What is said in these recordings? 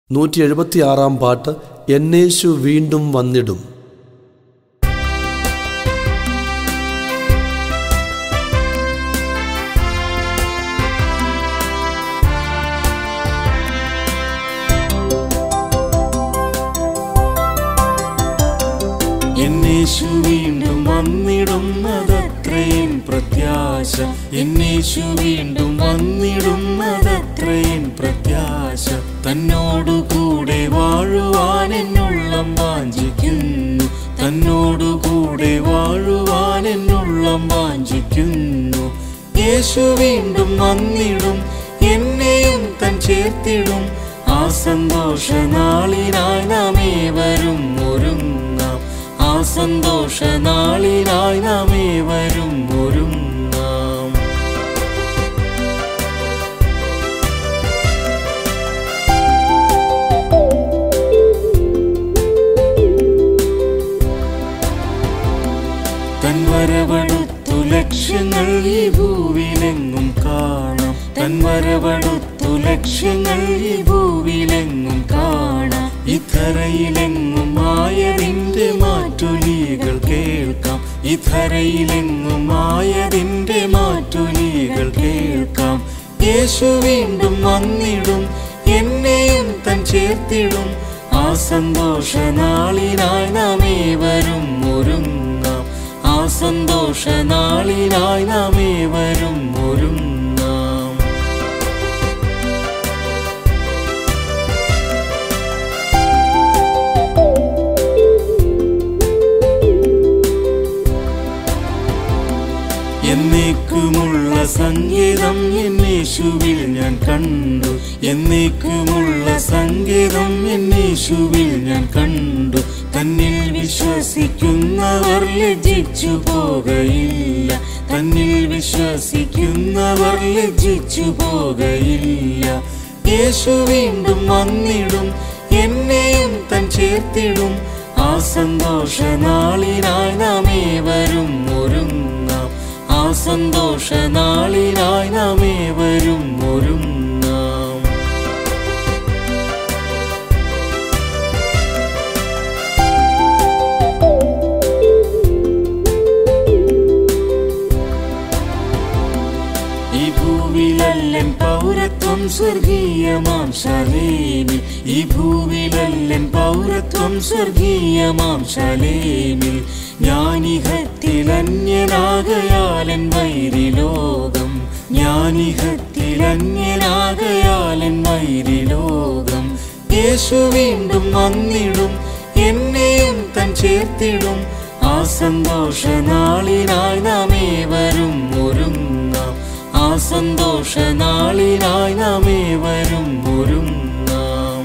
നൂറ്റി എഴുപത്തിയാറാം പാട്ട് എന്നേശു വീണ്ടും വന്നിടും എന്നേശു വീണ്ടും വന്നിടുന്നതത്രയും പ്രത്യാശ എന്നേശു വീണ്ടും വന്നിടുന്നതത്രയും പ്രത്യാശ തന്നോടുകൂടെ വാഴുവാൻ എന്നുള്ളം വാഞ്ചിക്കുന്നു തന്നോടുകൂടെ വാഴുവാൻ എന്നുള്ളം വാഞ്ചിക്കുന്നു യേശു വീണ്ടും വന്നിടും എന്നെയും തൻ ചേർത്തിടും ആ സന്തോഷ നാളിനായി നാം ഏവരും ഒരുങ്ങാം ആ സന്തോഷ നാളിനായി നാം ഏവരും ഒരുങ്ങാം തൻ വരവടുത്തു ലക്ഷ്യങ്ങൾ ഈ ഭൂവിലെങ്ങും കാണാം തൻ വരവടുത്തു ലക്ഷ്യങ്ങൾ ഈ ഭൂവിലെങ്ങും കാണാം ഇത്തറയിലെങ്ങും ആയതിന്റെ മാറ്റൊലികൾ കേൾക്കാം ഇത്തറയിലെങ്ങും ആയതിന്റെ മാറ്റൊലികൾ കേൾക്കാം യേശു വീണ്ടും വന്നിടും എന്നെയും തൻ ചേർത്തിടും ആ സന്തോഷ നാളിനായി നാം ഏവരും ഒരുങ്ങാം ആ സന്തോഷ നാളിനായി നാം ഏവരും ഒരുങ്ങാം എന്നേക്കുമുള്ള സംഗീതം എന്നേശുവിൽ ഞാൻ കണ്ടു എന്നേക്കുമുള്ള സംഗീതം എന്നേശുവിൽ ഞാൻ കണ്ടു തന്നിൽ വിശ്വസിക്കുന്നവർ ലജ്ജിച്ചു പോകയില്ല തന്നിൽ വിശ്വസിക്കുന്നവർ ലജ്ജിച്ചു പോകയില്ല യേശു വീണ്ടും വന്നിടും എന്നെയും തൻ ചേർത്തിടും ആ സന്തോഷ നാളിനായി നാം ഏവരും ഒരുങ്ങാം ആ സന്തോഷ നാളിനായി നാം ഏവരും ഒരുങ്ങാം ഈ ഭൂവിലല്ലൻ പൗരത്വം സ്വർഗീയമാം ശാലേമിൽ ഈ ഭൂവിലല്ലൻ പൗരത്വം സ്വർഗീയമാം ശാലേമിൽ ജ്ഞാനിഹത്തിൽ അന്യനാകയാലൻ വൈരിലോകം ജ്ഞാനിഹത്തിൽ അന്യനാകയാലൻ വൈരിലോകം യേശു വീണ്ടും വന്നിടും എന്നെയും തൻ ചേർത്തിടും ആ സന്തോഷ നാളിനായി നാം ഏവരും ഒരുങ്ങാം ആ സന്തോഷ നാളിനായി നാം ഏവരും ഒരുങ്ങാം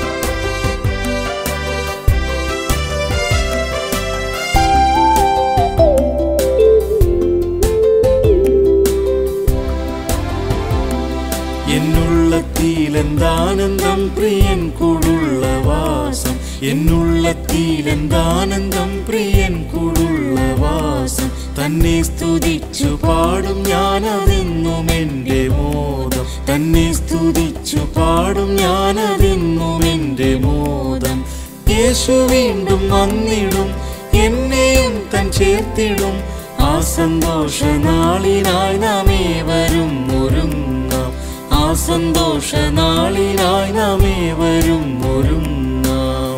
എന്നുള്ളത്തിലെന്താനന്ദം പ്രിയൻ കൂടുള്ള വാസം എന്നുള്ളത്തിലെന്താനന്ദം പ്രിയൻ കൂടുള്ള വാസം തന്നെ സ്തുതിച്ചു പാടും ഞാനതെന്നും എൻ്റെ മോദം തന്നെ സ്തുതിച്ചു പാടും ഞാനതെന്നും എൻ്റെ മോദം യേശു വീണ്ടും വന്നിടും എന്നെയും തൻ ചേർത്തിടും ആ സന്തോഷ നാളിനായി നാം ഏവരും ഒരുങ്ങാം ആ സന്തോഷ നാളിനായി നാം ഏവരും ഒരുങ്ങാം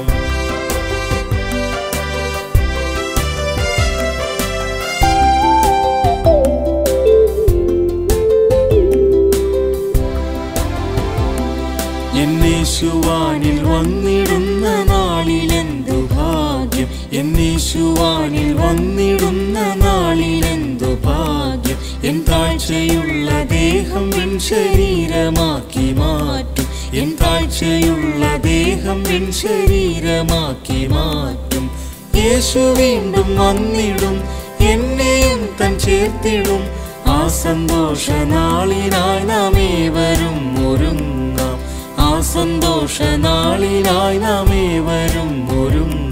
എന്നേശുവാനിൽ വന്നിടുന്ന നാളിലെന്തു ഭാഗ്യം എന്നേശുവാനിൽ വന്നിടുന്ന നാളിലെന്തു ഭാഗ്യം എൻ താഴ്ചയുള്ള ദേഹം എൻ ശരീരമാക്കി മാറ്റും എൻ താഴ്ചയുള്ള ദേഹം എൻ ശരീരമാക്കി മാറ്റും യേശു വീണ്ടും വന്നിടും എന്നെയും തൻ ചേർത്തിടും ആ സന്തോഷ നാളിനായി നാം ഏവരും ഒരുങ്ങാം ആ സന്തോഷ നാളിനായി നാം ഏവരും ഒരുങ്ങാം